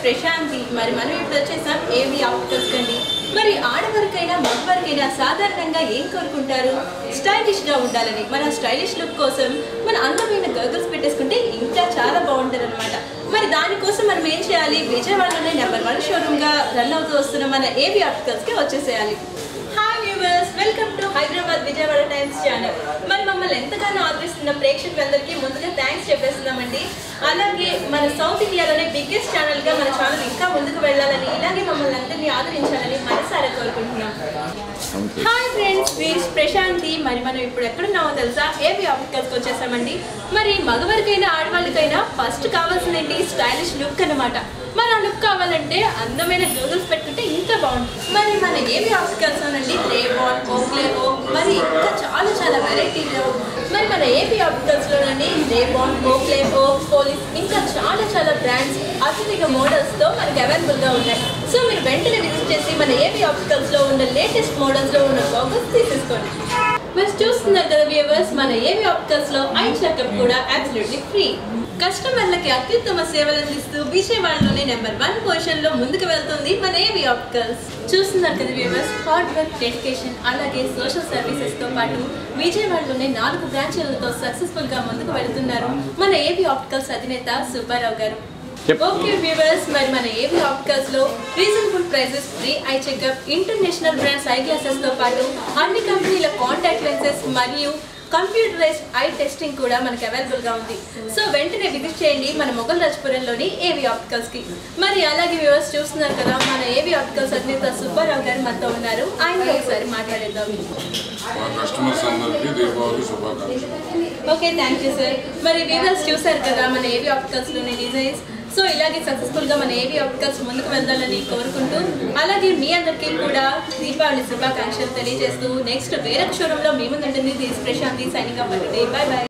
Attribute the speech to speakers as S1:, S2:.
S1: ప్రశాంతి మరి మనం ఇప్పుడు వచ్చేసాం ఏవి ఆప్టికల్స్ కండి మరి ఆడవారికైనా మగవారికైనా సాధారణంగా ఏం కోరుకుంటారు స్టైలిష్ గా ఉండాలని మన స్టైలిష్ లుక్ కోసం మన అందమైన గర్గల్స్ పెట్టేసుకుంటే ఇంకా చాలా బాగుంటుంది అనమాట మరి దానికోసం మనం ఏం చేయాలి విజయవాడలోనే నెంబర్ వన్ షోరూమ్ గా రన్ అవుతూ వస్తున్న మన ఏవి ఆప్టికల్స్ కి వచ్చేసేయాలి hi viewers welcome to Hyderabad Vijayawada Times channel మరి మమ్మల్ని ఎంతగానో ఆదరిస్తున్న ప్రేక్షకులందరికీ ముందుగా థ్యాంక్స్ చెప్పేస్తున్నామండి అలాగే మన సౌత్ ఇండియాలోనే బిగ్గెస్ట్ ఛానల్ గా మన ఛానల్ ఇంకా ముందుకు వెళ్ళాలని ఇలాగే మమ్మల్ని అందరినీ ఆదరించాలని మనసారా కోరుకుంటున్నాం హాయ్ ఫ్రెండ్స్ ప్లీజ్ ప్రశాంతి మరి మనం ఇప్పుడు ఎక్కడున్నామో తెలుసా ఏవి ఆప్టికల్స్కి వచ్చేసామండి మరి మగవారికైనా ఆడవాళ్ళకైనా ఫస్ట్ కావాల్సింది ఏంటి స్టైలిష్ లుక్ అన్నమాట మరి ఆ లుక్ కావాలంటే అందమైన గూగుల్స్ పెట్టుకుంటే ఇంకా బాగుంటుంది మరి మన ఏవి ఆప్టికల్స్ అనండి రేబాన్ ఓక్లేవో మరి ఇంకా చాలా చాలా వెరైటీలు మరి మన ఏపీ ఆప్టికల్స్లోనండి రేబాన్ ఓక్లేవో పోలీస్ ఇంకా చాలా చాలా బ్రాండ్స్ అత్యధిక మోడల్స్తో మనకి అవైలబుల్గా ఉన్నాయి సో మీరు వెంటనే విజిట్ చేసి మన ఏపీ ఆప్టికల్స్లో ఉన్న లేటెస్ట్ మోడల్స్లో ఉన్న గోగల్స్ తీసేసుకోండి మరి చూస్తున్నారు కదా వ్యూవర్స్ మన ఏవి ఆప్టికల్స్ లో ఐ చెకప్ కూడా అబ్సల్యూట్లీ ఫ్రీ కస్టమర్లకి అత్యుత్తమ సేవలు అందిస్తూ విజయవాడలోనే నెంబర్ వన్ పొజిషన్ లో ముందుకు వెళ్తుంది మన ఏవి ఆప్టికల్స్ చూస్తున్నారు కదా వ్యూవర్స్ హార్డ్ వర్క్ డెడికేషన్ అలాగే సోషల్ సర్వీసెస్ తో పాటు విజయవాడలోనే నాలుగు బ్రాంచీలతో సక్సెస్ఫుల్ గా ముందుకు వెళ్తున్నారు మన ఏవి ఆప్టికల్స్ అధినేత సుబ్బారావు గారు
S2: Yep.
S1: ఓకే వ్యూవర్స్ మరి మన ఏవి ఆప్టికల్స్ లో reasonable prices free eye checkup international brands eye glasses తో పాటు అన్ని కంపెనీల కాంటాక్ట్ లెన్సెస్ మరియు కంప్యూటరైజ్డ్ ఐ టెస్టింగ్ కూడా మనకి అవైలబుల్ గా ఉంది సో వెంటనే విజిట్ చేయండి మన మొగల్ రాజ్పురంలోని ఏవి ఆప్టికల్స్ కి మరి అలాగే వ్యూవర్స్ చూస్తున్నారు కదా మన ఏవి ఆప్టికల్స్ అధినేత సుబ్బారావు గారు మనతో ఉన్నారు ఆయనతో ఒకసారి మాట్లాడేద్దాం
S3: మా కస్టమర్స్ అందరికీ దీపావళి శుభాకాంక్షలు
S1: ఓకే థ్యాంక్ యూ సార్ మరి వ్యూవర్స్ చూసారు కదా మన ఏవి ఆప్టికల్స్ లోని డిజైన్స్ సో ఇలాగే సక్సెస్ఫుల్ గా మన ఏవి ఆప్టికల్స్ ముందుకు వెళ్దాలని కోరుకుంటూ అలాగే మీ అందరికీ కూడా దీపావళి శుభాకాంక్షలు తెలియజేస్తూ నెక్స్ట్ వేరే షోరూమ్ లో మీ ముందు ఉంటుంది దిస్ ప్రశాంతి సైనింగ్ అవ్వండి బాయ్ బాయ్